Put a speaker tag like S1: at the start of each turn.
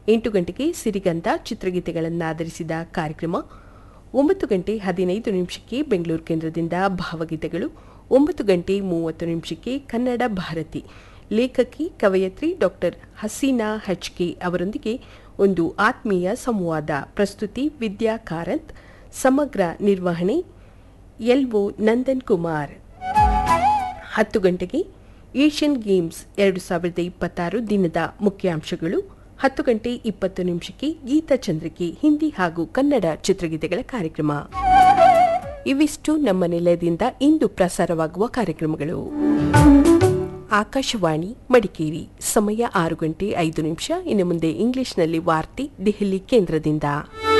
S1: ಎಂಟು ಗಂಟೆಗೆ ಸಿರಿಗಂಧ ಚಿತ್ರಗೀತೆಗಳನ್ನಾಧರಿಸಿದ ಕಾರ್ಯಕ್ರಮ ಒಂಬತ್ತು ಗಂಟೆ ಹದಿನೈದು ನಿಮಿಷಕ್ಕೆ ಬೆಂಗಳೂರು ಕೇಂದ್ರದಿಂದ ಭಾವಗೀತೆಗಳು ಒಂಬತ್ತು ಗಂಟೆ ಮೂವತ್ತು ನಿಮಿಷಕ್ಕೆ ಕನ್ನಡ ಭಾರತಿ ಲೇಖಕಿ ಕವಯತ್ರಿ ಡಾಕ್ಟರ್ ಹಸೀನಾ ಹಚ್ಕೆ ಅವರೊಂದಿಗೆ ಒಂದು ಆತ್ಮೀಯ ಸಂವಾದ ಪ್ರಸ್ತುತಿ ವಿದ್ಯಾ ಕಾರಂತ್ ಸಮಗ್ರ ನಿರ್ವಹಣೆ ಎಲ್ಒ ನಂದನ್ ಕುಮಾರ್ ಹತ್ತು ಗಂಟೆಗೆ ಏಷ್ಯನ್ ಗೇಮ್ಸ್ ಎರಡು ಸಾವಿರದ ಇಪ್ಪತ್ತಾರು ದಿನದ ಮುಖ್ಯಾಂಶಗಳು ಹತ್ತು ಗಂಟೆ ಇಪ್ಪತ್ತು ನಿಮಿಷಕ್ಕೆ ಗೀತಚಂದ್ರಿಕೆ ಹಿಂದಿ ಹಾಗೂ ಕನ್ನಡ ಚಿತ್ರಗೀತೆಗಳ ಕಾರ್ಯಕ್ರಮ ಇವಿಷ್ಟು ನಮ್ಮ ನಿಲಯದಿಂದ ಇಂದು ಪ್ರಸಾರವಾಗುವ ಕಾರ್ಯಕ್ರಮಗಳು ಆಕಾಶವಾಣಿ ಮಡಿಕೇರಿ ಸಮಯ ಆರು ಗಂಟೆ ಐದು ನಿಮಿಷ ಇನ್ನು ಮುಂದೆ ಇಂಗ್ಲಿಷ್ನಲ್ಲಿ ವಾರ್ತೆ ದೆಹಲಿ ಕೇಂದ್ರದಿಂದ